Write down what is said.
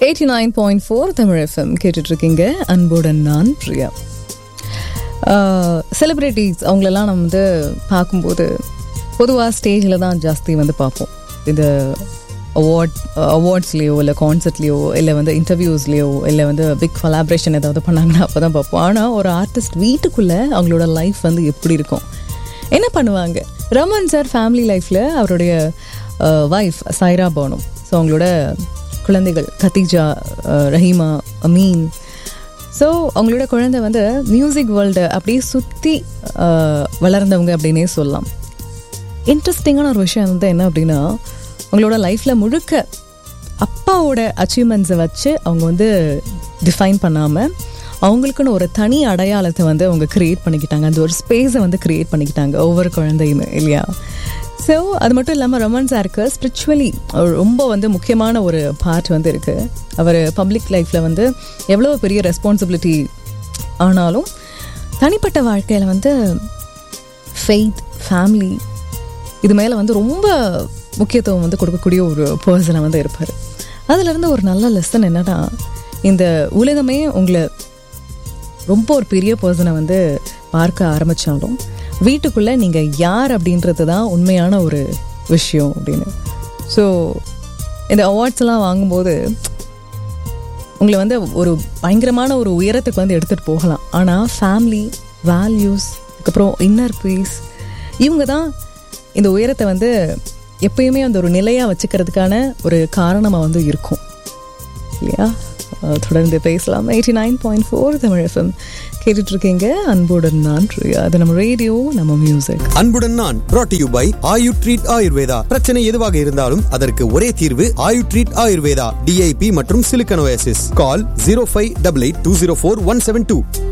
Eighty nine point four Tamil FM கேட்டுட்ருக்கீங்க அன்புடன் நான் பிரியா செலிப்ரிட்டிஸ் அவங்களெல்லாம் நம்ம வந்து பார்க்கும்போது பொதுவாக ஸ்டேஜில் தான் ஜாஸ்தி வந்து பார்ப்போம் இந்த அவார்ட் அவார்ட்ஸ்லேயோ இல்லை கான்சர்ட்லேயோ இல்லை வந்து இன்டர்வியூஸ்லேயோ இல்லை வந்து பிக் கொலாபரேஷன் ஏதாவது பண்ணாங்கன்னா அப்போ தான் பார்ப்போம் ஆனால் ஒரு ஆர்டிஸ்ட் வீட்டுக்குள்ளே அவங்களோட லைஃப் வந்து எப்படி இருக்கும் என்ன பண்ணுவாங்க ரமன் சார் ஃபேமிலி லைஃப்பில் அவருடைய ஒய்ஃப் சைரா பானு ஸோ அவங்களோட குழந்தைகள் கத்தீஜா அஹ், ரஹீமா அமீன் ஸோ அவங்களோட குழந்தை வந்து மியூசிக் வேர்ல்டு அப்படியே சுற்றி வளர்ந்தவங்க அப்படின்னே சொல்லலாம் இன்ட்ரெஸ்டிங்கான ஒரு விஷயம் வந்து என்ன அப்படின்னா அவங்களோட லைஃப்பில் முழுக்க அப்பாவோட அச்சீவ்மெண்ட்ஸை வச்சு அவங்க வந்து டிஃபைன் பண்ணாமல் அவங்களுக்குன்னு ஒரு தனி அடையாளத்தை வந்து அவங்க க்ரியேட் பண்ணிக்கிட்டாங்க அந்த ஒரு ஸ்பேஸை வந்து க்ரியேட் பண்ணிக்கிட்டாங்க ஒவ்வொரு குழந்தையுமே இல்லையா ஸோ அது மட்டும் இல்லாமல் ரமன் சாருக்கு ஸ்பிரிச்சுவலி ரொம்ப வந்து முக்கியமான ஒரு பார்ட் வந்து இருக்குது அவர் பப்ளிக் லைஃப்பில் வந்து எவ்வளோ பெரிய ரெஸ்பான்சிபிலிட்டி ஆனாலும் தனிப்பட்ட வாழ்க்கையில் வந்து ஃபெய்த் ஃபேமிலி இது மேலே வந்து ரொம்ப முக்கியத்துவம் வந்து கொடுக்கக்கூடிய ஒரு பர்சனை வந்து இருப்பார் அதுலேருந்து ஒரு நல்ல லெசன் என்னன்னா இந்த உலகமே உங்களை ரொம்ப ஒரு பெரிய பர்சனை வந்து பார்க்க ஆரம்பித்தாலும் வீட்டுக்குள்ளே நீங்கள் யார் அப்படின்றது தான் உண்மையான ஒரு விஷயம் அப்படின்னு ஸோ இந்த அவார்ட்ஸ் எல்லாம் வாங்கும்போது உங்களை வந்து ஒரு பயங்கரமான ஒரு உயரத்துக்கு வந்து எடுத்துகிட்டு போகலாம் ஆனால் ஃபேமிலி வேல்யூஸ் அதுக்கப்புறம் இன்னர் பீஸ் இவங்க தான் இந்த உயரத்தை வந்து எப்பயுமே அந்த ஒரு நிலையாக வச்சுக்கிறதுக்கான ஒரு காரணமாக வந்து இருக்கும் இல்லையா அஹ் தொடர்ந்து பேசலாம் eighty nine point four Tamil FM கேட்டுட்ருக்கீங்க அன்புடன் நான் பிரியா. அது நம்ம ரேடியோ நம்ம மியூசிக் அன்புடன் நான் brought to you by Ayu Treat Ayurveda பிரச்சனை எதுவாக இருந்தாலும் அதற்கு ஒரே தீர்வு ஆயு ட்ரீட் ஆயுர்வேதா டிஐபி மற்றும் சிலிக்கனோசிஸ் call zero five double eight two zero four one seven two